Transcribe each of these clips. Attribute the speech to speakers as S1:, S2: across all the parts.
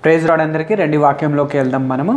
S1: praise rod అందరికీ రెండు వాక్యంలోకి వెళ్దాం మనము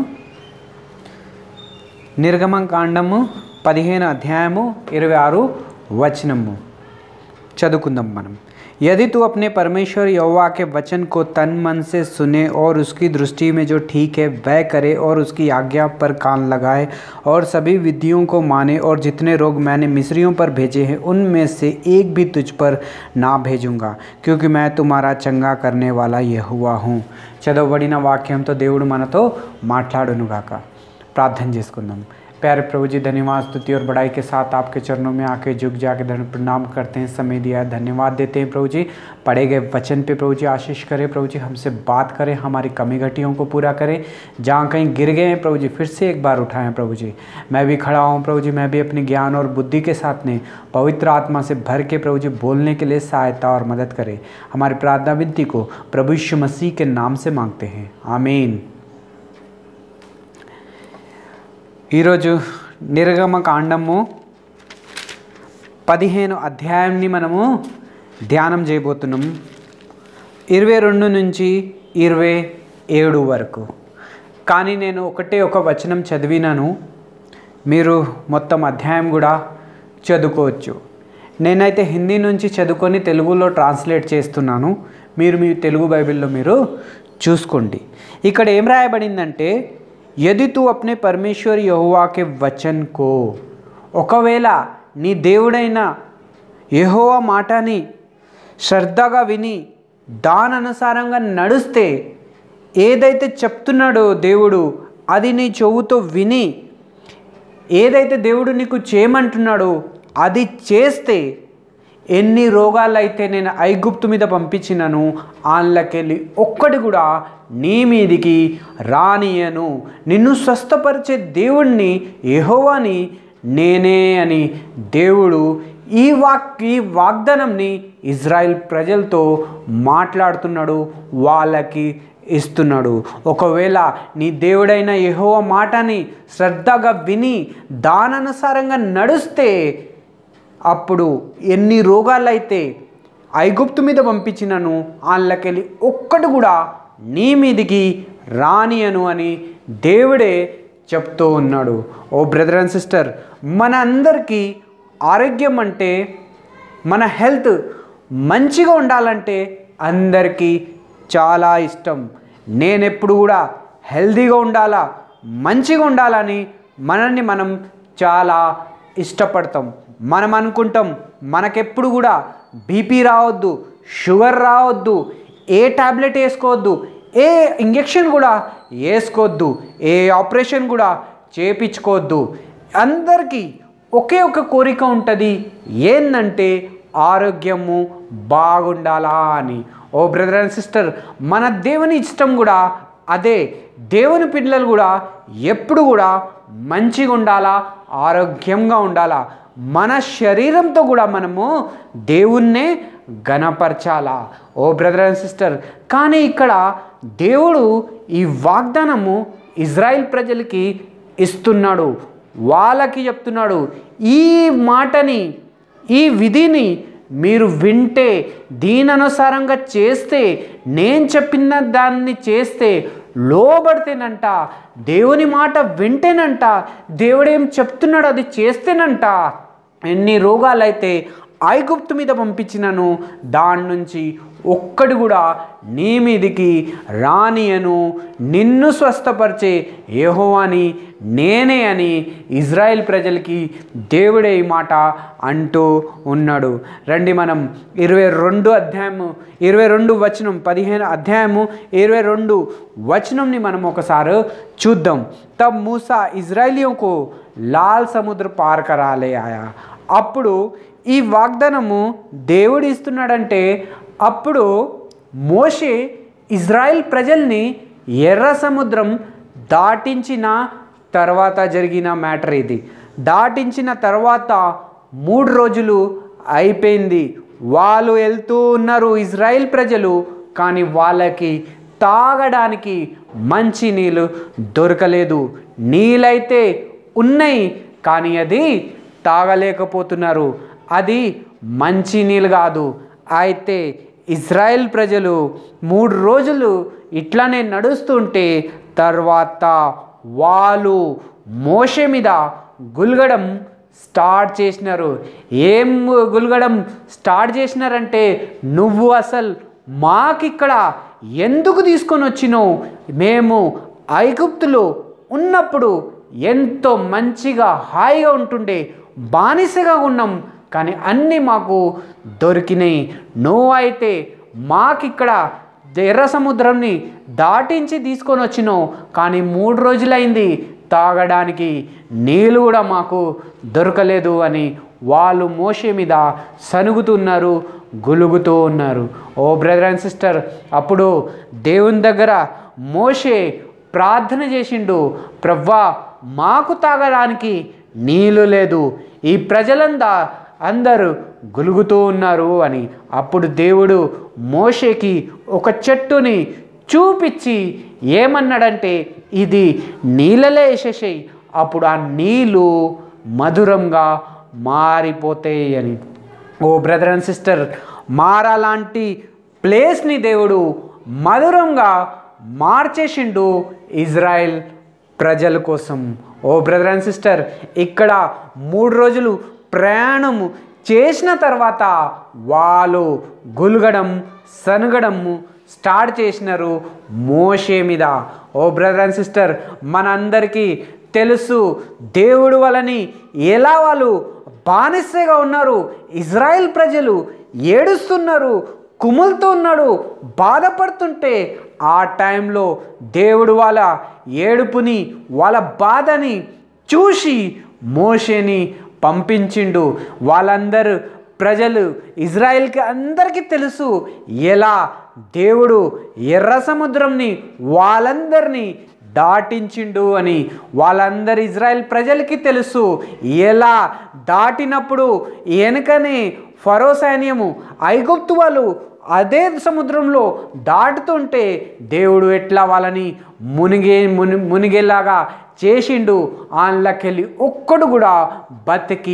S1: నిర్గమం కాండము పదిహేను అధ్యాయము ఇరవై ఆరు వచనము చదువుకుందాం మనం यदि तू अपने परमेश्वर यहोवा के वचन को तन मन से सुने और उसकी दृष्टि में जो ठीक है वह करे और उसकी आज्ञा पर कान लगाए और सभी विधियों को माने और जितने रोग मैंने मिस्रियों पर भेजे हैं उनमें से एक भी तुझ पर ना भेजूंगा क्योंकि मैं तुम्हारा चंगा करने वाला यहोवा हूँ చదవబడిన వాక్యంతో దేవుడు మనతో మాట్లాడునుగాక ప్రార్థన చేసుకుందాం प्यारे प्रभु जी धन्यवाद स्तुति और बड़ाई के साथ आपके चरणों में आके झुक जाके धन प्रणाम करते हैं समय दिया है धन्यवाद देते हैं प्रभु जी पढ़े गए वचन पे प्रभु जी आशीष करें प्रभु जी हमसे बात करें हमारी कमी घटियों को पूरा करें जहाँ कहीं गिर गए हैं प्रभु जी फिर से एक बार उठाएं प्रभु जी मैं भी खड़ा हूँ प्रभु जी मैं भी अपने ज्ञान और बुद्धि के साथ ने पवित्र आत्मा से भर के प्रभु जी बोलने के लिए सहायता और मदद करें हमारी प्रार्थना विनती को प्रभु यीशु मसीह के नाम से मांगते हैं आमीन ఈరోజు నిర్గమ కాండము పదిహేను అధ్యాయాన్ని మనము ధ్యానం చేయబోతున్నాం ఇరవై రెండు నుంచి ఇరవై ఏడు వరకు కానీ నేను ఒకటే ఒక వచనం చదివినాను మీరు మొత్తం అధ్యాయం కూడా చదువుకోవచ్చు నేనైతే హిందీ నుంచి చదువుకొని తెలుగులో ట్రాన్స్లేట్ చేస్తున్నాను మీరు మీ తెలుగు బైబిల్లో మీరు చూసుకోండి ఇక్కడ ఏం రాయబడిందంటే యది తూ అప్నే పరమేశ్వర్ యహోవా కే వచన్ కో ఒకవేళ నీ దేవుడైన యెహోవా మాటని శ్రద్ధగా విని దాని అనుసారంగా నడుస్తే ఏదైతే చెప్తున్నాడో దేవుడు అది నీ చెవుతో విని ఏదైతే దేవుడు నీకు చేయమంటున్నాడో అది చేస్తే ఎన్ని రోగాలైతే నేను ఐగుప్తు మీద పంపించినను వాళ్ళకెళ్ళి ఒక్కటి కూడా నీ మీదికి రానియను నిన్ను స్వస్థపరిచే దేవుణ్ణి యెహోవాని నేనే అని దేవుడు ఈ వాక్ ఈ వాగ్దానంని ఇజ్రాయెల్ ప్రజలతో మాట్లాడుతున్నాడు వాళ్ళకి ఇస్తున్నాడు ఒకవేళ నీ దేవుడైన యెహోవా మాటని శ్రద్ధగా విని దాననుసారంగా నడుస్తే అప్పుడు ఎన్ని రోగాలైతే ఐగుప్తు మీద పంపించినను వాళ్ళకెళ్ళి ఒక్కటి కూడా నీ మీదికి రానియను అని దేవుడే చెప్తూ ఉన్నాడు ఓ బ్రదర్ అండ్ సిస్టర్ మన అందరికీ ఆరోగ్యం అంటే మన హెల్త్ మంచిగా ఉండాలంటే అందరికీ చాలా ఇష్టం నేనెప్పుడు కూడా హెల్తీగా ఉండాలా మంచిగా ఉండాలని మనల్ని మనం చాలా ఇష్టపడతాం మనం అనుకుంటాం మనకెప్పుడు కూడా బీపీ రావద్దు షుగర్ రావద్దు ఏ ట్యాబ్లెట్ వేసుకోవద్దు ఏ ఇంజెక్షన్ కూడా వేసుకోవద్దు ఏ ఆపరేషన్ కూడా చేపించుకోవద్దు అందరికీ ఒకే ఒక కోరిక ఉంటుంది ఏంటంటే ఆరోగ్యము బాగుండాలా అని ఓ బ్రదర్ అండ్ సిస్టర్ మన దేవుని ఇష్టం కూడా అదే దేవుని పిల్లలు కూడా ఎప్పుడు కూడా మంచిగా ఉండాలా ఆరోగ్యంగా ఉండాలా మన శరీరంతో కూడా మనము దేవుణ్ణే గణపరచాలా ఓ బ్రదర్ అండ్ సిస్టర్ కానీ ఇక్కడ దేవుడు ఈ వాగ్దానము ఇజ్రాయిల్ ప్రజలకి ఇస్తున్నాడు వాళ్ళకి చెప్తున్నాడు ఈ మాటని ఈ విధిని మీరు వింటే దీని అనుసారంగా చేస్తే నేను చెప్పిన దాన్ని చేస్తే లోబడితేనంట దేవుని మాట వింటేనంట దేవుడు ఏం చెప్తున్నాడు అది చేస్తేనంట ఎన్ని రోగాలైతే ఐగుప్తు మీద పంపించినను దాని నుంచి ఒక్కటి కూడా నీ మీదికి రానియను నిన్ను స్వస్థపరిచే యెహోవాని నేనే అని ఇజ్రాయెల్ ప్రజలకి దేవుడే ఈ మాట అంటూ ఉన్నాడు రండి మనం ఇరవై రెండు అధ్యాయము ఇరవై రెండు వచనం పదిహేను అధ్యాయము ఇరవై రెండు వచనంని మనం ఒకసారి చూద్దాం తబ్ మూసా ఇజ్రాయలిयों को లాల్ సముద్ర పార్ కరాలే ఆయా అప్పుడు ఈ వాగ్దానము దేవుడు ఇస్తున్నాడంటే అప్పుడు మోషే ఇజ్రాయెల్ ప్రజల్ని ఎర్ర సముద్రం దాటించిన తర్వాత జరిగిన మ్యాటర్ ఇది దాటించిన తర్వాత మూడు రోజులు అయిపోయింది వాళ్ళు వెళ్తూ ఉన్నారు ఇజ్రాయెల్ ప్రజలు కానీ వాళ్ళకి తాగడానికి మంచి నీళ్ళు దొరకలేదు నీళ్ళైతే ఉన్నాయి కానీ అది తాగలేకపోతున్నారు అది మంచి నీళ్ళు కాదు అయితే ఇజ్రాయెల్ ప్రజలు మూడు రోజులు ఇట్లానే నడుస్తుంటే తర్వాత వాళ్ళు మోషే మీద గుల్గడం స్టార్ట్ చేసినారు ఏం గుల్గడం స్టార్ట్ చేసినారంటే నువ్వు అసలు మాకిక్కడ ఎందుకు తీసుకొని వచ్చినావు మేము ఐగుప్తులో ఉన్నప్పుడు ఎంతో మంచిగా హాయిగా ఉంటుండే బానిసగా ఉన్నాం కానీ అన్నీ మాకు దొరికినాయి నువ్వు అయితే మాకిక్కడ ఎర్ర సముద్రంని దాటించి తీసుకొని వచ్చినావు కానీ మూడు రోజులైంది తాగడానికి నీళ్ళు కూడా మాకు దొరకలేదు అని వాళ్ళు మోషే మీద సనుగుతున్నారు గులుగుతూ ఉన్నారు ఓ బ్రదర్ అండ్ సిస్టర్ అప్పుడు దేవుని దగ్గర మోషే ప్రార్థన చేసిండు ప్రవ్వా మాకు తాగడానికి నీళ్ళు లేదు ఈ ప్రజలందా అందరూ గులుగుతూ ఉన్నారు అని అప్పుడు దేవుడు మోషేకి ఒక చెట్టుని చూపించి ఏమన్నాడంటే ఇది నీళ్ళలే వేసేసాయి అప్పుడు ఆ నీళ్ళు మధురంగా మారిపోతాయి అని ఓ బ్రదర్ అండ్ సిస్టర్ మారాలాంటి ప్లేస్ని దేవుడు మధురంగా మార్చేసిండు ఇజ్రాయెల్ ప్రజల కోసం ఓ బ్రదర్ అండ్ సిస్టర్ ఇక్కడ మూడు రోజులు ప్రయాణం చేసిన తర్వాత వాళ్ళు గులగడం సనగడం స్టార్ట్ చేసినారు మోషే మీద ఓ బ్రదర్ అండ్ సిస్టర్ మనందరికీ తెలుసు దేవుడు వాళ్ళని ఎలా వాళ్ళు బానిసగా ఉన్నారు ఇజ్రాయెల్ ప్రజలు ఏడుస్తున్నారు కుములుతూ ఉన్నాడు బాధపడుతుంటే ఆ టైంలో దేవుడు వాళ్ళ ఏడుపుని వాళ్ళ బాధని చూసి మోషేని పంపించిండు వాళ్ళందరూ ప్రజలు ఇజ్రాయెల్కి అందరికీ తెలుసు ఎలా దేవుడు ఎర్ర సముద్రంని వాళ్ళందరినీ దాటించిండు అని వాళ్ళందరి ఇజ్రాయెల్ ప్రజలకి తెలుసు ఎలా దాటినప్పుడు వెనుకనే ఫరో సైన్యము ఐగుప్తు వాళ్ళు అదే సముద్రంలో దాటుతుంటే దేవుడు ఎట్లా వాళ్ళని మునిగే ముని మునిగేలాగా చేసిండు అందులోకెళ్ళి ఒక్కడు కూడా బతికి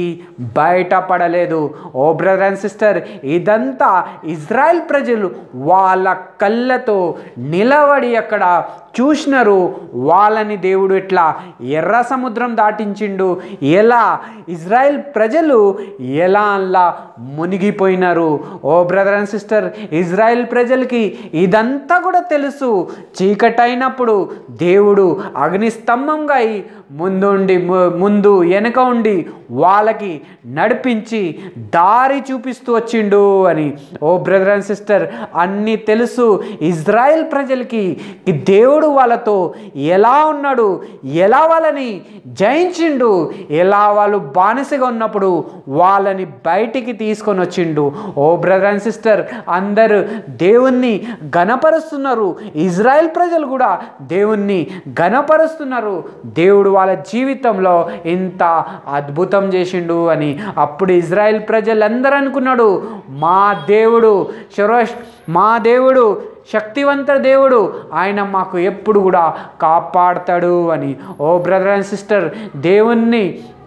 S1: బయటపడలేదు ఓ బ్రదర్ అండ్ సిస్టర్ ఇదంతా ఇజ్రాయెల్ ప్రజలు వాళ్ళ కళ్ళతో నిలబడి అక్కడ చూసినారు వాళ్ళని దేవుడు ఎట్లా ఎర్ర సముద్రం దాటించిండు ఎలా ఇజ్రాయెల్ ప్రజలు ఎలా అలా మునిగిపోయినారు ఓ బ్రదర్ అండ్ సిస్టర్ ఇజ్రాయెల్ ప్రజలకి ఇదంతా కూడా తెలుసు చీకటైనప్పుడు దేవుడు అగ్నిస్తంభంగా అయి ముందుండి ము- ముందు వెనక ఉండి వాళ్ళకి నడిపించి దారి చూపిస్తూ వచ్చిండు అని ఓ బ్రదర్ అండ్ సిస్టర్ అన్నీ తెలుసు ఇజ్రాయెల్ ప్రజలకి ఈ దేవుడు వాళ్ళతో ఎలా ఉన్నాడు ఎలా వాళ్ళని జయించిండు ఎలా వాళ్ళు బానిసగా ఉన్నప్పుడు వాళ్ళని బయటికి తీసుకొని వచ్చిండు ఓ బ్రదర్ అండ్ సిస్టర్ అందరూ దేవుణ్ణి గణపరుస్తున్నారు ఇజ్రాయెల్ ప్రజలు కూడా దేవుణ్ణి గణపరుస్తున్నారు దేవుడు వాళ్ళ జీవితంలో ఇంత అద్భుతం చేసిండు అని అప్పుడు ఇజ్రాయెల్ ప్రజలందరూ అనుకున్నాడు మా దేవుడు శరోష్ మా దేవుడు శక్తివంత దేవుడు ఆయన మాకు ఎప్పుడు కూడా కాపాడతాడు అని ఓ బ్రదర్ అండ్ సిస్టర్ దేవుణ్ణి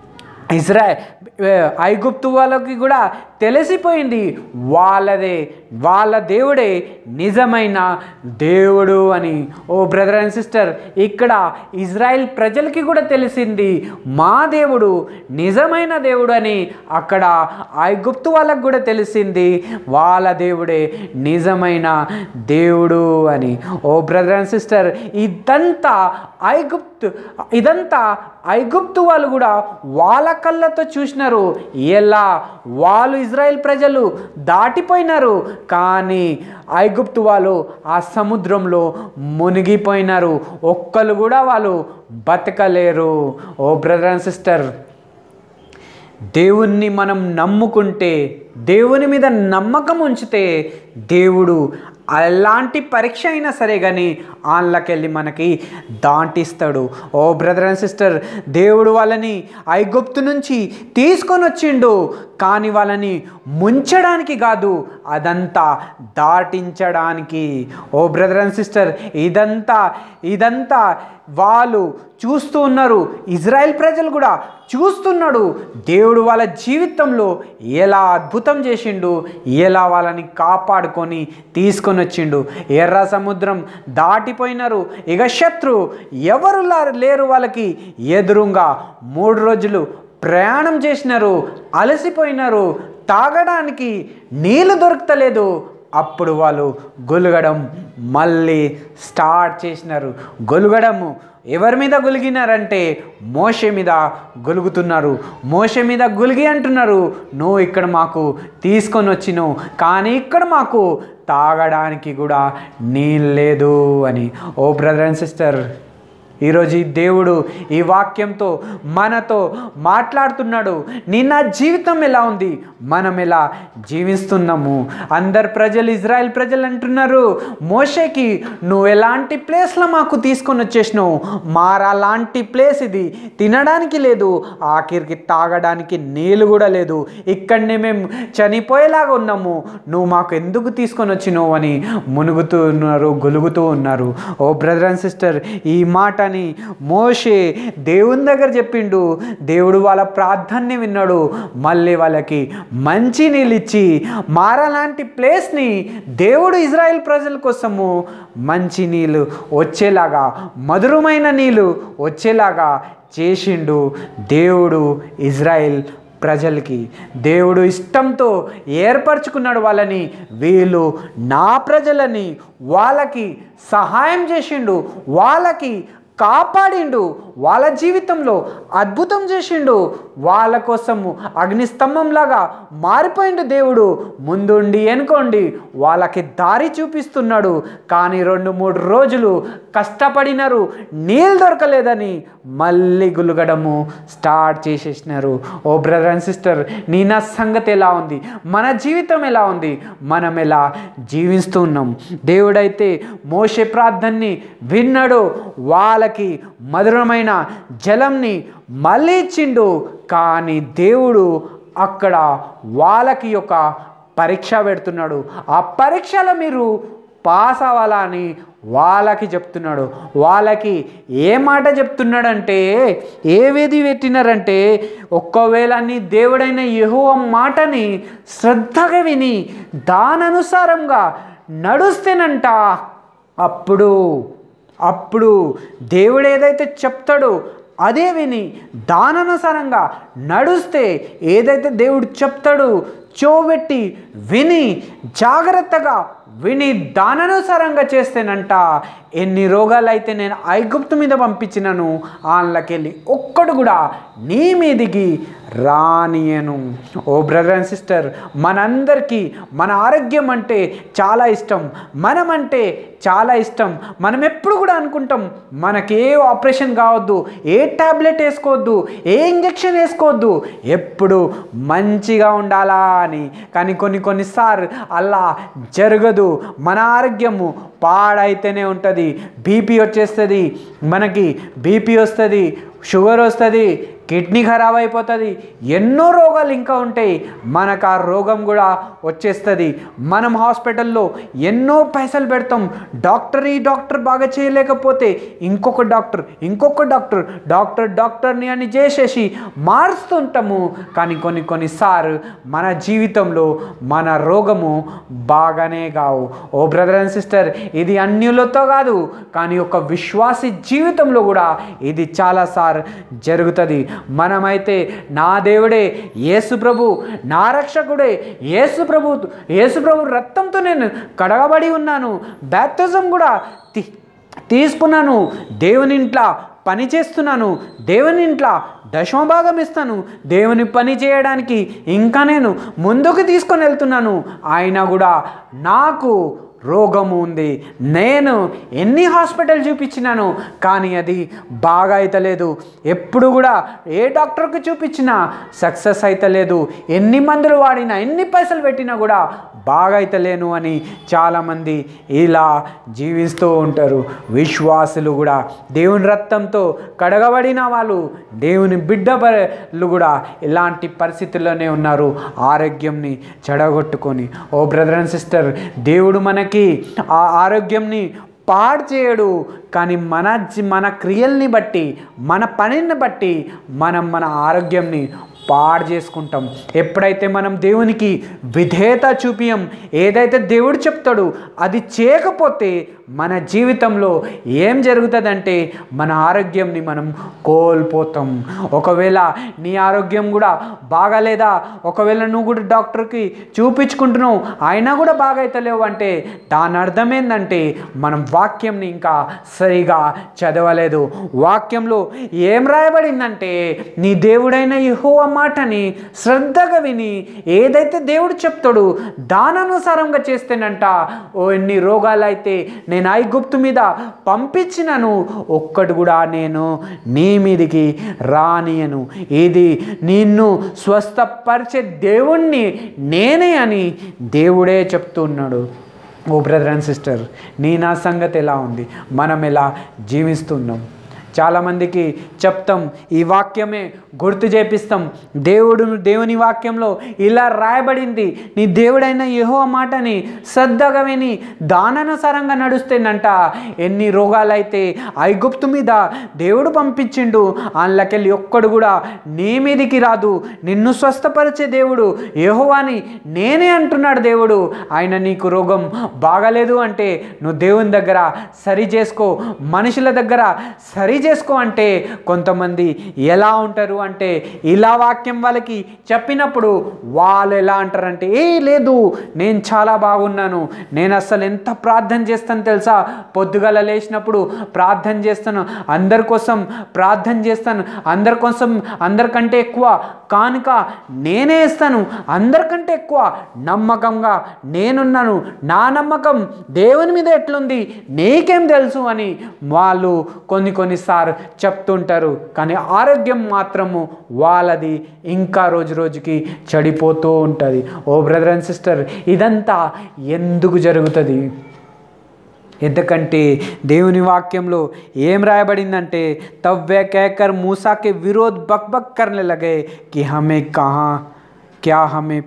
S1: ఇజ్రాయ్ ఐగుప్తు వాళ్ళకి కూడా తెలిసిపోయింది వాళ్ళదే వాళ్ళ దేవుడే నిజమైన దేవుడు అని ఓ బ్రదర్ అండ్ సిస్టర్ ఇక్కడ ఇజ్రాయెల్ ప్రజలకి కూడా తెలిసింది మా దేవుడు నిజమైన దేవుడు అని అక్కడ ఐగుప్తు వాళ్ళకి కూడా తెలిసింది వాళ్ళ దేవుడే నిజమైన దేవుడు అని ఓ బ్రదర్ అండ్ సిస్టర్ ఇదంతా ఐగుప్తు ఇదంతా ఐగుప్తు వాళ్ళు కూడా వాళ్ళ కళ్ళతో చూసినారు ఎలా వాళ్ళు ఇజ్రాయెల్ ప్రజలు దాటిపోయినారు కానీ ఐగుప్తు వాళ్ళు ఆ సముద్రంలో మునిగిపోయినారు ఒక్కరు కూడా వాళ్ళు బతకలేరు ఓ బ్రదర్ అండ్ సిస్టర్ దేవుణ్ణి మనం నమ్ముకుంటే దేవుని మీద నమ్మకం ఉంచితే దేవుడు అలాంటి పరీక్ష అయినా సరే కానీ వాళ్ళకెళ్ళి మనకి దాంటిస్తాడు ఓ బ్రదర్ అండ్ సిస్టర్ దేవుడు వాళ్ళని ఐగుప్తు నుంచి తీసుకొని వచ్చిండు కానీ వాళ్ళని ముంచడానికి కాదు అదంతా దాటించడానికి ఓ బ్రదర్ అండ్ సిస్టర్ ఇదంతా ఇదంతా వాళ్ళు చూస్తూ ఉన్నారు ఇజ్రాయెల్ ప్రజలు కూడా చూస్తున్నాడు దేవుడు వాళ్ళ జీవితంలో ఎలా అద్భుతం చేసిండు ఎలా వాళ్ళని కాపాడుకొని తీసుకొని వచ్చిండు ఎర్ర సముద్రం దాటిపోయినారు ఇక శత్రు ఎవరు లా- లేరు వాళ్ళకి ఎదురుగా మూడు రోజులు ప్రయాణం చేసినారు అలసిపోయినారు తాగడానికి నీళ్ళు దొరకతలేదు అప్పుడు వాళ్ళు గొలుగడం మళ్ళీ స్టార్ట్ చేసినారు గొలుగడము ఎవరి మీద గొలిగినారంటే మోషే మీద గొలుగుతున్నారు మోషే మీద గొలిగి అంటున్నారు నువ్వు ఇక్కడ మాకు తీసుకొని వచ్చినావు కానీ ఇక్కడ మాకు తాగడానికి కూడా నీళ్ళు లేదు అని ఓ బ్రదర్ అండ్ సిస్టర్ ఈరోజు ఈ దేవుడు ఈ వాక్యంతో మనతో మాట్లాడుతున్నాడు నిన్న జీవితం ఎలా ఉంది మనం ఎలా జీవిస్తున్నాము అందరు ప్రజలు ఇజ్రాయెల్ ప్రజలు అంటున్నారు మోషేకి నువ్వు ఎలాంటి ప్లేస్లో మాకు తీసుకొని వచ్చేసినావు మారా లాంటి ప్లేస్ ఇది తినడానికి లేదు ఆఖరికి తాగడానికి నీళ్ళు కూడా లేదు ఇక్కడనే మేము చనిపోయేలాగా ఉన్నాము నువ్వు మాకు ఎందుకు తీసుకొని వచ్చినావు అని మునుగుతూ ఉన్నారు గొలుగుతూ ఉన్నారు ఓ బ్రదర్ అండ్ సిస్టర్ ఈ మాటని మోషే దేవుని దగ్గర చెప్పిండు దేవుడు వాళ్ళ ప్రార్థనని విన్నాడు మళ్ళీ వాళ్ళకి మంచి నీళ్ళు ఇచ్చి మారా లాంటి ప్లేస్ని దేవుడు ఇజ్రాయెల్ ప్రజల కోసము మంచి నీళ్ళు వచ్చేలాగా మధురమైన నీళ్ళు వచ్చేలాగా చేసిండు దేవుడు ఇజ్రాయెల్ ప్రజలకి దేవుడు ఇష్టంతో ఏర్పరచుకున్నాడు వాళ్ళని వీళ్ళు నా ప్రజలని వాళ్ళకి సహాయం చేసిండు వాళ్ళకి కాపాడిండు వాళ్ళ జీవితంలో అద్భుతం చేసిండు వాళ్ళ కోసము అగ్నిస్తంభంలాగా మారిపోయిండు దేవుడు ముందుండి ఎనుకోండి వాళ్ళకి దారి చూపిస్తున్నాడు కానీ రెండు మూడు రోజులు కష్టపడినారు నీళ్ళు దొరకలేదని మళ్ళీ గులుగడము స్టార్ట్ చేసేసినారు ఓ బ్రదర్ అండ్ సిస్టర్ నీ నా సంగతి ఎలా ఉంది మన జీవితం ఎలా ఉంది మనం ఎలా జీవిస్తూ ఉన్నాం దేవుడైతే మోసే ప్రార్థనని విన్నాడు వాళ్ళకి మధురమైన జలంని మళ్ళీ ఇచ్చిండు కానీ దేవుడు అక్కడ వాళ్ళకి ఒక పరీక్ష పెడుతున్నాడు ఆ పరీక్షలో మీరు పాస్ అవ్వాలా అని వాళ్ళకి చెప్తున్నాడు వాళ్ళకి ఏ మాట చెప్తున్నాడంటే ఏ విధి పెట్టినారంటే ఒక్కవేళ నీ దేవుడైన యెహోవ మాటని శ్రద్ధగా విని దాననుసారంగా నడుస్తేనంట అప్పుడు అప్పుడు దేవుడు ఏదైతే చెప్తాడో అదే విని దాననుసారంగా నడుస్తే ఏదైతే దేవుడు చెప్తాడో చోబెట్టి విని జాగ్రత్తగా విని దాననుసారంగా చేస్తేనంట ఎన్ని రోగాలైతే నేను ఐగుప్తు మీద పంపించినను వాళ్ళకెళ్ళి ఒక్కడు కూడా నీ మీదికి రానియను ఓ బ్రదర్ అండ్ సిస్టర్ మనందరికీ మన ఆరోగ్యం అంటే చాలా ఇష్టం మనం అంటే చాలా ఇష్టం మనం ఎప్పుడు కూడా అనుకుంటాం మనకి ఏ ఆపరేషన్ కావద్దు ఏ ట్యాబ్లెట్ వేసుకోవద్దు ఏ ఇంజెక్షన్ వేసుకోవద్దు ఎప్పుడు మంచిగా ఉండాలా అని కానీ కొన్ని కొన్నిసార్లు అలా జరగదు మన ఆరోగ్యము పాడైతేనే ఉంటుంది బీపీ వచ్చేస్తుంది మనకి బీపీ వస్తుంది షుగర్ వస్తుంది కిడ్నీ ఖరాబ్ అయిపోతుంది ఎన్నో రోగాలు ఇంకా ఉంటాయి మనకు ఆ రోగం కూడా వచ్చేస్తుంది మనం హాస్పిటల్లో ఎన్నో పైసలు పెడతాం డాక్టర్ ఈ డాక్టర్ బాగా చేయలేకపోతే ఇంకొక డాక్టర్ ఇంకొక డాక్టర్ డాక్టర్ డాక్టర్ని అని చేసేసి మారుస్తుంటాము కానీ కొన్ని కొన్నిసార్లు మన జీవితంలో మన రోగము బాగానే కావు ఓ బ్రదర్ అండ్ సిస్టర్ ఇది అన్యులతో కాదు కానీ ఒక విశ్వాసి జీవితంలో కూడా ఇది చాలాసార్లు జరుగుతుంది మనమైతే నా దేవుడే యేసు ప్రభు నా రక్షకుడే యేసు ప్రభు యేసు ప్రభు రక్తంతో నేను కడగబడి ఉన్నాను బ్యాప్తిజం కూడా తీ తీసుకున్నాను దేవుని ఇంట్లో పని చేస్తున్నాను దేవుని ఇంట్లో దశమభాగం ఇస్తాను దేవుని పని చేయడానికి ఇంకా నేను ముందుకు తీసుకొని వెళ్తున్నాను ఆయన కూడా నాకు రోగము ఉంది నేను ఎన్ని హాస్పిటల్ చూపించినాను కానీ అది బాగా అయితలేదు ఎప్పుడు కూడా ఏ డాక్టర్కి చూపించినా సక్సెస్ అయితలేదు ఎన్ని మందులు వాడినా ఎన్ని పైసలు పెట్టినా కూడా బాగా అయితలేను అని చాలామంది ఇలా జీవిస్తూ ఉంటారు విశ్వాసులు కూడా దేవుని రక్తంతో కడగబడిన వాళ్ళు దేవుని బిడ్డలు కూడా ఇలాంటి పరిస్థితుల్లోనే ఉన్నారు ఆరోగ్యంని చెడగొట్టుకొని ఓ బ్రదర్ అండ్ సిస్టర్ దేవుడు మనకి ఆ ఆరోగ్యంని పాడు చేయడు కానీ మన జీ- మన క్రియల్ని బట్టి మన పనిని బట్టి మనం మన ఆరోగ్యంని పాడు చేసుకుంటాం ఎప్పుడైతే మనం దేవునికి విధేయత చూపియం ఏదైతే దేవుడు చెప్తాడు అది చేయకపోతే మన జీవితంలో ఏం జరుగుతుందంటే మన ఆరోగ్యంని మనం కోల్పోతాం ఒకవేళ నీ ఆరోగ్యం కూడా బాగాలేదా ఒకవేళ నువ్వు కూడా డాక్టర్కి చూపించుకుంటున్నావు అయినా కూడా బాగైతలేవు అంటే దాని అర్థం ఏంటంటే మనం వాక్యంని ఇంకా సరిగా చదవలేదు వాక్యంలో ఏం రాయబడిందంటే నీ దేవుడైన యెహోవా మాటని శ్రద్ధగా విని ఏదైతే దేవుడు చెప్తాడు దాననుసారంగా చేస్తేనంట ఓ ఎన్ని రోగాలు అయితే నేను ఐగుప్తు మీద పంపించినను ఒక్కడు కూడా నేను నీ మీదికి రానియను ఇది నిన్ను స్వస్థపరిచే దేవుణ్ణి నేనే అని దేవుడే చెప్తున్నాడు ఓ బ్రదర్ అండ్ సిస్టర్ నీ నా సంగతి ఎలా ఉంది మనం ఎలా జీవిస్తున్నాం చాలామందికి చెప్తాం ఈ వాక్యమే గుర్తు చేపిస్తాం దేవుడు దేవుని వాక్యంలో ఇలా రాయబడింది నీ దేవుడైన యెహోవా మాటని శ్రద్ధగా విని దానానుసారంగా నడుస్తేనంట ఎన్ని రోగాలైతే ఐగుప్తు మీద దేవుడు పంపించిండు అందులోకెళ్ళి ఒక్కడు కూడా నీ మీదికి రాదు నిన్ను స్వస్థపరిచే దేవుడు యెహోవాని నేనే అంటున్నాడు దేవుడు ఆయన నీకు రోగం బాగలేదు అంటే నువ్వు దేవుని దగ్గర సరి చేసుకో మనుషుల దగ్గర సరి చేసుకో అంటే కొంతమంది ఎలా ఉంటారు అంటే ఇలా వాక్యం వాళ్ళకి చెప్పినప్పుడు వాళ్ళు ఎలా అంటారంటే ఏ లేదు నేను చాలా బాగున్నాను నేను అసలు ఎంత ప్రార్థన చేస్తాను తెలుసా పొద్దుగల లేచినప్పుడు ప్రార్థన చేస్తాను అందరి కోసం ప్రార్థన చేస్తాను అందరి కోసం అందరికంటే ఎక్కువ కానుక నేనే ఇస్తాను అందరికంటే ఎక్కువ నమ్మకంగా నేనున్నాను నా నమ్మకం దేవుని మీద ఎట్లుంది నీకేం తెలుసు అని వాళ్ళు కొన్ని కొన్నిసార్లు చెప్తుంటారు కానీ ఆరోగ్యం మాత్రము వాళ్ళది ఇంకా రోజు రోజుకి చెడిపోతూ ఉంటుంది ఓ బ్రదర్ అండ్ సిస్టర్ ఇదంతా ఎందుకు జరుగుతుంది ఎందుకంటే దేవుని వాక్యంలో ఏం రాయబడిందంటే తవ్వే కేకర్ మూసాకే విరోధ్ బక్ బక్ करने लगे कि हमें कहाँ क्या हमें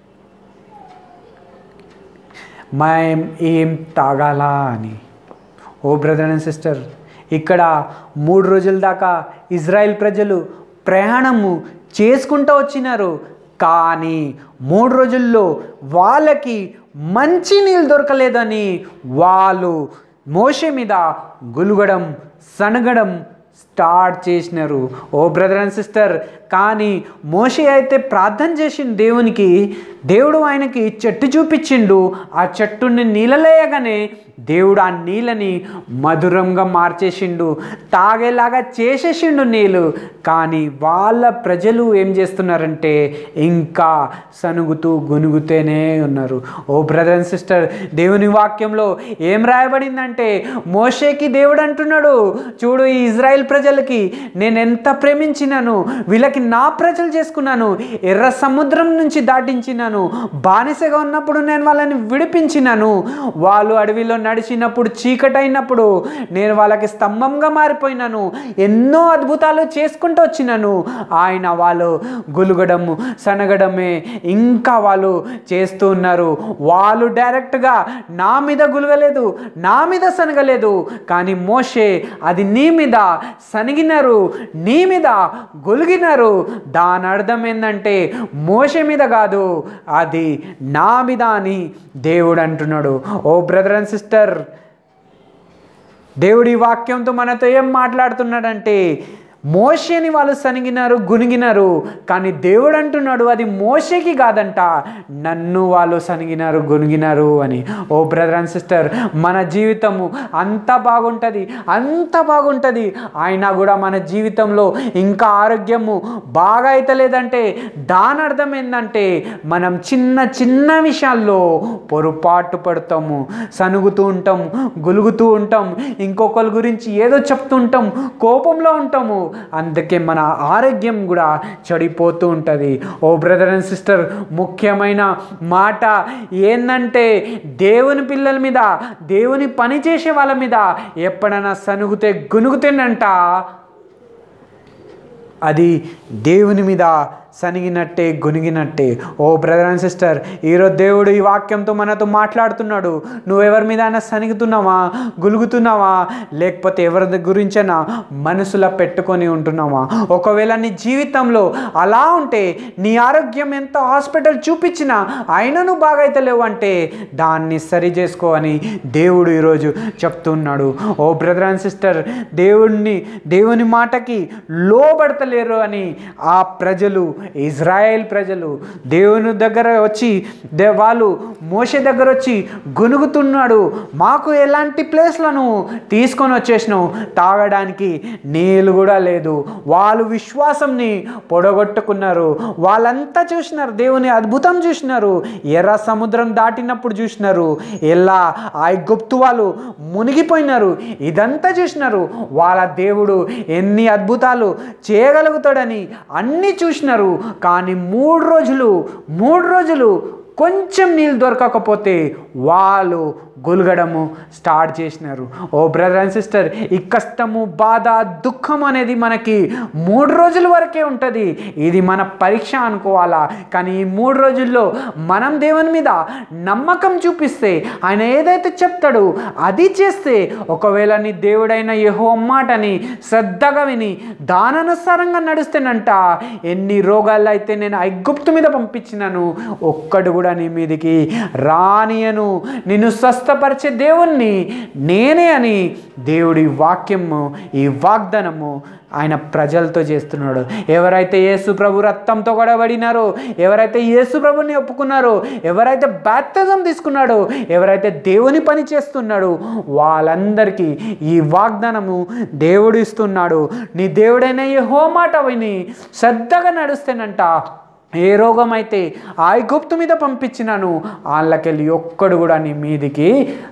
S1: మేము ఏం తాగాలా అని ఓ బ్రదర్ అండ్ సిస్టర్ ఇక్కడ మూడు రోజుల దాకా ఇజ్రాయెల్ ప్రజలు ప్రయాణము చేసుకుంటూ వచ్చినారు కానీ మూడు రోజుల్లో వాళ్ళకి మంచి నీళ్ళు దొరకలేదని వాళ్ళు మోషే మీద గులుగడం సనగడం స్టార్ట్ చేసినారు ఓ బ్రదర్ అండ్ సిస్టర్ కానీ మోషే అయితే ప్రార్థన చేసిన దేవునికి దేవుడు ఆయనకి చెట్టు చూపించిండు ఆ చెట్టుని నీళ్ళలేయగానే దేవుడు ఆ నీళ్ళని మధురంగా మార్చేసిండు తాగేలాగా చేసేసిండు నీళ్ళు కానీ వాళ్ళ ప్రజలు ఏం చేస్తున్నారంటే ఇంకా సనుగుతూ గొనుగుతూనే ఉన్నారు ఓ బ్రదర్ అండ్ సిస్టర్ దేవుని వాక్యంలో ఏం రాయబడిందంటే మోషేకి దేవుడు అంటున్నాడు చూడు ఈ ఇజ్రాయెల్ ప్రజలకి నేను ఎంత ప్రేమించినాను వీళ్ళకి నా ప్రజలు చేసుకున్నాను ఎర్ర సముద్రం నుంచి దాటించినాను బానిసగా ఉన్నప్పుడు నేను వాళ్ళని విడిపించినాను వాళ్ళు అడవిలో నడిచినప్పుడు చీకటైనప్పుడు నేను వాళ్ళకి స్తంభంగా మారిపోయినాను ఎన్నో అద్భుతాలు చేసుకుంటూ వచ్చినాను ఆయన వాళ్ళు గులుగడము సనగడమే ఇంకా వాళ్ళు చేస్తూ ఉన్నారు వాళ్ళు డైరెక్ట్గా నా మీద గులగలేదు నా మీద సనగలేదు కానీ మోషే అది నీ మీద సనిగినారు నీ మీద గొలిగినారు దాని అర్థం ఏంటంటే మోషే మీద కాదు అది నా మీద అని దేవుడు అంటున్నాడు ఓ బ్రదర్ అండ్ సిస్టర్ దేవుడి వాక్యంతో మనతో ఏం మాట్లాడుతున్నాడంటే మోషేని వాళ్ళు సనిగినారు గునిగినారు కానీ దేవుడు అంటున్నాడు అది మోషేకి కాదంట నన్ను వాళ్ళు సనిగినారు గునిగినారు అని ఓ బ్రదర్ అండ్ సిస్టర్ మన జీవితము అంత బాగుంటుంది అంత బాగుంటుంది అయినా కూడా మన జీవితంలో ఇంకా ఆరోగ్యము బాగా అయితలేదంటే దాని అర్థం ఏంటంటే మనం చిన్న చిన్న విషయాల్లో పొరపాటు పడతాము సనుగుతూ ఉంటాం గులుగుతూ ఉంటాం ఇంకొకరి గురించి ఏదో చెప్తుంటాం కోపంలో ఉంటాము అందుకే మన ఆరోగ్యం కూడా చెడిపోతూ ఉంటుంది ఓ బ్రదర్ అండ్ సిస్టర్ ముఖ్యమైన మాట ఏంటంటే దేవుని పిల్లల మీద దేవుని పని చేసే వాళ్ళ మీద ఎప్పుడైనా సనుగుతే గునుగుతేనంట అది దేవుని మీద సనిగినట్టే గునిగినట్టే ఓ బ్రదర్ అండ్ సిస్టర్ ఈరోజు దేవుడు ఈ వాక్యంతో మనతో మాట్లాడుతున్నాడు నువ్వెవరి మీద అయినా సనిగుతున్నావా గులుగుతున్నావా లేకపోతే ఎవరి గురించైనా మనసులో పెట్టుకొని ఉంటున్నావా ఒకవేళ నీ జీవితంలో అలా ఉంటే నీ ఆరోగ్యం ఎంత హాస్పిటల్ చూపించినా అయినా నువ్వు బాగైతలేవు అంటే దాన్ని సరి చేసుకో అని దేవుడు ఈరోజు చెప్తున్నాడు ఓ బ్రదర్ అండ్ సిస్టర్ దేవుణ్ణి దేవుని మాటకి లోబడతలేరు అని ఆ ప్రజలు ఇజ్రాయెల్ ప్రజలు దేవుని దగ్గర వచ్చి దే వాళ్ళు మోషే దగ్గర వచ్చి గునుగుతున్నాడు మాకు ఎలాంటి ప్లేస్లను తీసుకొని వచ్చేసినావు తాగడానికి నీళ్ళు కూడా లేదు వాళ్ళు విశ్వాసంని పొడగొట్టుకున్నారు వాళ్ళంతా చూసినారు దేవుని అద్భుతం చూసినారు ఎర్ర సముద్రం దాటినప్పుడు చూసినారు ఎలా ఆ గుప్తు వాళ్ళు మునిగిపోయినారు ఇదంతా చూసినారు వాళ్ళ దేవుడు ఎన్ని అద్భుతాలు చేయగలుగుతాడని అన్నీ చూసినారు కానీ మూడు రోజులు మూడు రోజులు కొంచెం నీళ్ళు దొరకకపోతే వాళ్ళు గొలగడము స్టార్ట్ చేసినారు ఓ బ్రదర్ అండ్ సిస్టర్ ఈ కష్టము బాధ దుఃఖం అనేది మనకి మూడు రోజుల వరకే ఉంటుంది ఇది మన పరీక్ష అనుకోవాలా కానీ ఈ మూడు రోజుల్లో మనం దేవుని మీద నమ్మకం చూపిస్తే ఆయన ఏదైతే చెప్తాడో అది చేస్తే ఒకవేళ నీ దేవుడైన యహో మాటని శ్రద్ధగా విని దాననుసారంగా నడుస్తేనంట ఎన్ని రోగాలు అయితే నేను ఐగుప్తు మీద పంపించినాను ఒక్కడు కూడా నీ మీదికి రానియను నిన్ను స్వస్థపరిచే దేవుణ్ణి నేనే అని దేవుడి వాక్యము ఈ వాగ్దానము ఆయన ప్రజలతో చేస్తున్నాడు ఎవరైతే యేసు ప్రభు రక్తంతో గడబడినారో ఎవరైతే యేసు ప్రభుని ఒప్పుకున్నారో ఎవరైతే బాప్తిజం తీసుకున్నాడో ఎవరైతే దేవుని పని చేస్తున్నాడో వాళ్ళందరికీ ఈ వాగ్దానము దేవుడు ఇస్తున్నాడు నీ దేవుడైన ఏ మాట విని శ్రద్ధగా నడుస్తేనంట ఏ రోగం అయితే ఆ గుప్తు మీద పంపించినాను వాళ్ళకెళ్ళి ఒక్కడు కూడా నీ మీదికి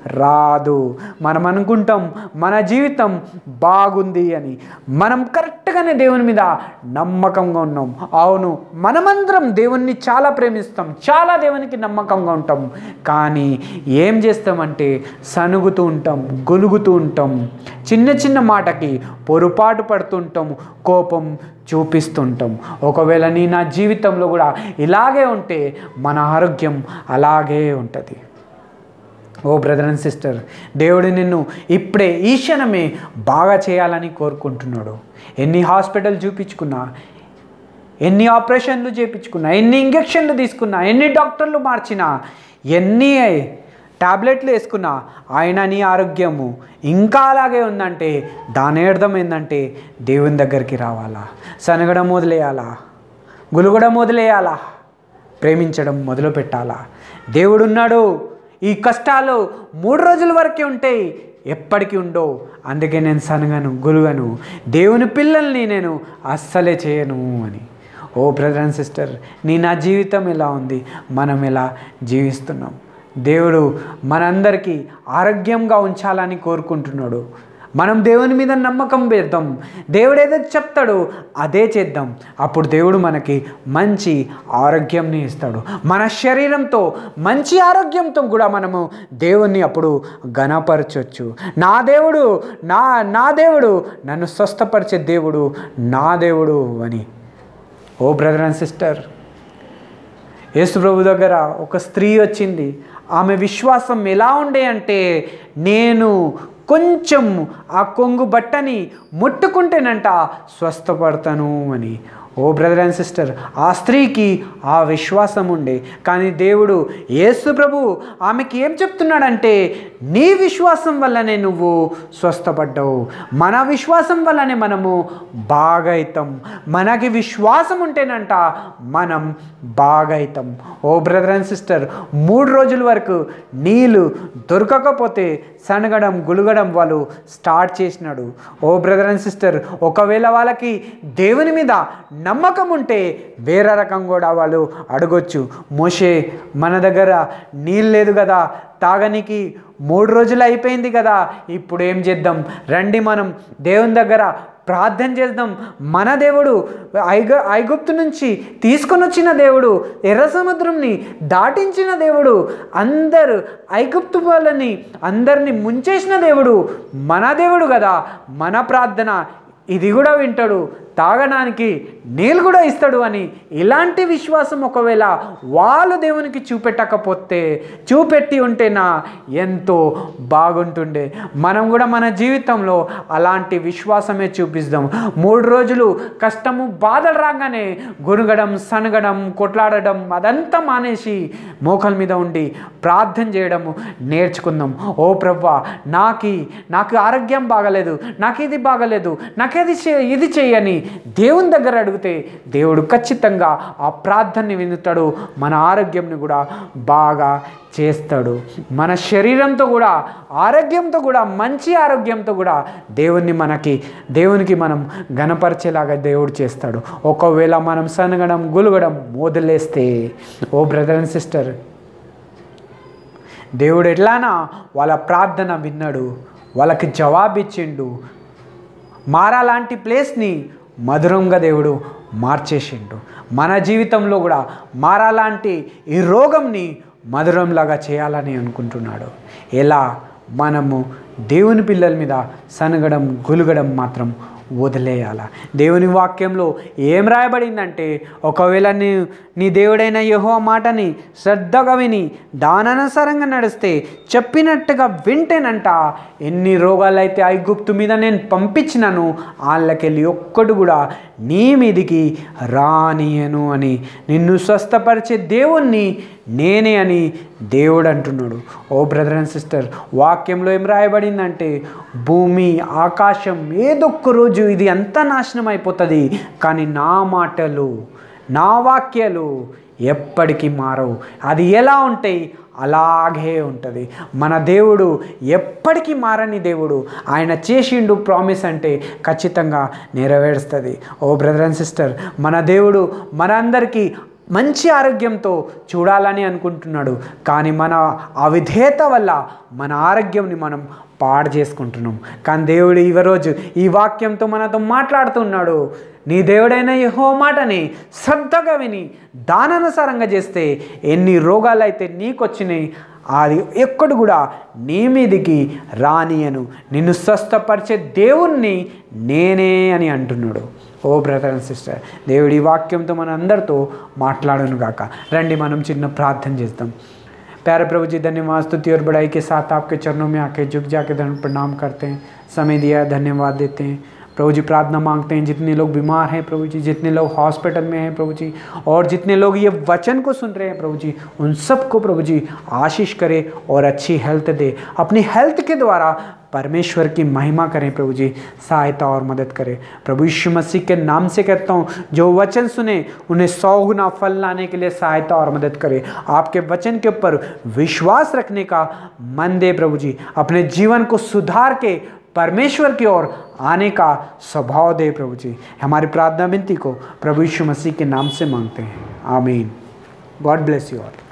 S1: రాదు మనం అనుకుంటాం మన జీవితం బాగుంది అని మనం కరెక్ట్గానే దేవుని మీద నమ్మకంగా ఉన్నాం అవును మనమందరం దేవుణ్ణి చాలా ప్రేమిస్తాం చాలా దేవునికి నమ్మకంగా ఉంటాం కానీ ఏం చేస్తామంటే సనుగుతూ ఉంటాం గొలుగుతూ ఉంటాం చిన్న చిన్న మాటకి పొరపాటు పడుతుంటాం కోపం చూపిస్తుంటాం ఒకవేళ నీ నా జీవితంలో కూడా ఇలాగే ఉంటే మన ఆరోగ్యం అలాగే ఉంటుంది ఓ బ్రదర్ అండ్ సిస్టర్ దేవుడు నిన్ను ఇప్పుడే ఈ క్షణమే బాగా చేయాలని కోరుకుంటున్నాడు ఎన్ని హాస్పిటల్ చూపించుకున్నా ఎన్ని ఆపరేషన్లు చేయించుకున్నా ఎన్ని ఇంజక్షన్లు తీసుకున్నా ఎన్ని డాక్టర్లు మార్చినా ఎన్ని టాబ్లెట్లు వేసుకున్నా ఆయన నీ ఆరోగ్యము ఇంకా అలాగే ఉందంటే దాని అర్థం ఏంటంటే దేవుని దగ్గరికి రావాలా సనగడం వదిలేయాలా గులుగడం వదిలేయాలా ప్రేమించడం మొదలు పెట్టాలా దేవుడున్నాడు ఈ కష్టాలు మూడు రోజుల వరకే ఉంటాయి ఎప్పటికీ ఉండవు అందుకే నేను సనగను గులుగను దేవుని పిల్లల్ని నేను అస్సలే చేయను అని ఓ బ్రదర్ అండ్ సిస్టర్ నీ నా జీవితం ఎలా ఉంది మనం ఎలా జీవిస్తున్నాం దేవుడు మనందరికీ ఆరోగ్యంగా ఉంచాలని కోరుకుంటున్నాడు మనం దేవుని మీద నమ్మకం పెడతాం దేవుడు ఏదైతే చెప్తాడో అదే చేద్దాం అప్పుడు దేవుడు మనకి మంచి ఆరోగ్యంని ఇస్తాడు మన శరీరంతో మంచి ఆరోగ్యంతో కూడా మనము దేవుణ్ణి అప్పుడు గణపరచవచ్చు నా దేవుడు నా నా దేవుడు నన్ను స్వస్థపరిచే దేవుడు నా దేవుడు అని ఓ బ్రదర్ అండ్ సిస్టర్ యేసు ప్రభు దగ్గర ఒక స్త్రీ వచ్చింది ఆమె విశ్వాసం ఎలా ఉండే అంటే నేను కొంచెం ఆ కొంగు బట్టని ముట్టుకుంటేనంట స్వస్థపడతాను అని ఓ బ్రదర్ అండ్ సిస్టర్ ఆ స్త్రీకి ఆ విశ్వాసం ఉండే కానీ దేవుడు యేసు ప్రభు ఆమెకి ఏం చెప్తున్నాడంటే నీ విశ్వాసం వల్లనే నువ్వు స్వస్థపడ్డావు మన విశ్వాసం వల్లనే మనము బాగైతాం మనకి విశ్వాసం ఉంటేనంట మనం బాగైతాం ఓ బ్రదర్ అండ్ సిస్టర్ మూడు రోజుల వరకు నీళ్ళు దొరకకపోతే సనగడం గులగడం వాళ్ళు స్టార్ట్ చేసినాడు ఓ బ్రదర్ అండ్ సిస్టర్ ఒకవేళ వాళ్ళకి దేవుని మీద నమ్మకం ఉంటే వేరే రకం కూడా వాళ్ళు అడగొచ్చు మోషే మన దగ్గర నీళ్ళు లేదు కదా తాగనికి మూడు రోజులు అయిపోయింది కదా ఇప్పుడు ఏం చేద్దాం రండి మనం దేవుని దగ్గర ప్రార్థన చేద్దాం మన దేవుడు ఐగ ఐగుప్తు నుంచి తీసుకొని వచ్చిన దేవుడు ఎర్ర సముద్రంని దాటించిన దేవుడు అందరు ఐగుప్తు వాళ్ళని అందరిని ముంచేసిన దేవుడు మన దేవుడు కదా మన ప్రార్థన ఇది కూడా వింటాడు తాగడానికి నీళ్ళు కూడా ఇస్తాడు అని ఇలాంటి విశ్వాసం ఒకవేళ వాళ్ళు దేవునికి చూపెట్టకపోతే చూపెట్టి ఉంటేనా ఎంతో బాగుంటుండే మనం కూడా మన జీవితంలో అలాంటి విశ్వాసమే చూపిస్తాం మూడు రోజులు కష్టము బాధలు రాగానే గునుగడం సనగడం కొట్లాడడం అదంతా మానేసి మోకల మీద ఉండి ప్రార్థన చేయడము నేర్చుకుందాం ఓ ప్రవ్వా నాకి నాకు ఆరోగ్యం బాగలేదు నాకు ఇది బాగలేదు నాకేది చే ఇది చేయని దేవుని దగ్గర అడిగితే దేవుడు ఖచ్చితంగా ఆ ప్రార్థనని వినుతాడు మన ఆరోగ్యంని కూడా బాగా చేస్తాడు మన శరీరంతో కూడా ఆరోగ్యంతో కూడా మంచి ఆరోగ్యంతో కూడా దేవుణ్ణి మనకి దేవునికి మనం గణపరిచేలాగా దేవుడు చేస్తాడు ఒకవేళ మనం సనగడం గులగడం వదిలేస్తే ఓ బ్రదర్ అండ్ సిస్టర్ దేవుడు ఎట్లానా వాళ్ళ ప్రార్థన విన్నాడు వాళ్ళకి జవాబిచ్చిండు మారాలాంటి ప్లేస్ని మధురంగా దేవుడు మార్చేసిండు మన జీవితంలో కూడా మారాలాంటి ఈ రోగంని మధురంలాగా చేయాలని అనుకుంటున్నాడు ఎలా మనము దేవుని పిల్లల మీద సనగడం గులగడం మాత్రం వదిలేయాల దేవుని వాక్యంలో ఏం రాయబడిందంటే ఒకవేళ నీ నీ దేవుడైన యహో మాటని శ్రద్ధగా విని దాననుసారంగా నడిస్తే చెప్పినట్టుగా వింటేనంట ఎన్ని రోగాలైతే ఐగుప్తు మీద నేను పంపించినాను వాళ్ళకెళ్ళి ఒక్కడు కూడా నీ మీదికి రానియను అని నిన్ను స్వస్థపరిచే దేవుణ్ణి నేనే అని దేవుడు అంటున్నాడు ఓ బ్రదర్ అండ్ సిస్టర్ వాక్యంలో ఏం రాయబడిందంటే భూమి ఆకాశం ఏదొక్క రోజు ఇది అంతా నాశనం అయిపోతుంది కానీ నా మాటలు నా వాక్యాలు ఎప్పటికీ మారవు అది ఎలా ఉంటాయి అలాగే ఉంటుంది మన దేవుడు ఎప్పటికీ మారని దేవుడు ఆయన చేసిండు ప్రామిస్ అంటే ఖచ్చితంగా నెరవేరుస్తుంది ఓ బ్రదర్ అండ్ సిస్టర్ మన దేవుడు మనందరికీ మంచి ఆరోగ్యంతో చూడాలని అనుకుంటున్నాడు కానీ మన అవిధేయత వల్ల మన ఆరోగ్యంని మనం పాడు చేసుకుంటున్నాం కానీ దేవుడు ఈ రోజు ఈ వాక్యంతో మనతో మాట్లాడుతున్నాడు నీ దేవుడైన యహో మాటని శ్రద్ధగా విని దానానుసారంగా చేస్తే ఎన్ని రోగాలైతే నీకు వచ్చినాయి అది ఎక్కడు కూడా నీ మీదికి రానియను నిన్ను స్వస్థపరిచే దేవుణ్ణి నేనే అని అంటున్నాడు ఓ బ్రదర్ అండ్ సిస్టర్ దేవుడి వాక్యంతో మన అందరితో మాట్లాడను గాక రండి మనం చిన్న ప్రార్థన చేద్దాం प्यारे प्रभु जी धन्यवाद स्तुति और बड़ाई के साथ आपके चरणों में आके झुक जाके धन प्रणाम करते हैं समय दिया है धन्यवाद देते हैं प्रभु जी प्रार्थना मांगते हैं जितने लोग बीमार हैं प्रभु जी जितने लोग हॉस्पिटल में हैं प्रभु जी और जितने लोग ये वचन को सुन रहे हैं प्रभु जी उन सबको प्रभु जी आशीष करे और अच्छी हेल्थ दे अपनी हेल्थ के द्वारा परमेश्वर की महिमा करें प्रभु जी सहायता और मदद करें प्रभु यीशु मसीह के नाम से कहता हूँ जो वचन सुने उन्हें सौ गुना फल लाने के लिए सहायता और मदद करें आपके वचन के ऊपर विश्वास रखने का मन दे प्रभु जी अपने जीवन को सुधार के परमेश्वर की ओर आने का स्वभाव दे प्रभु जी हमारी प्रार्थना विनती को प्रभु यीशु मसीह के नाम से मांगते हैं आमीन गॉड ब्लेस यू ऑल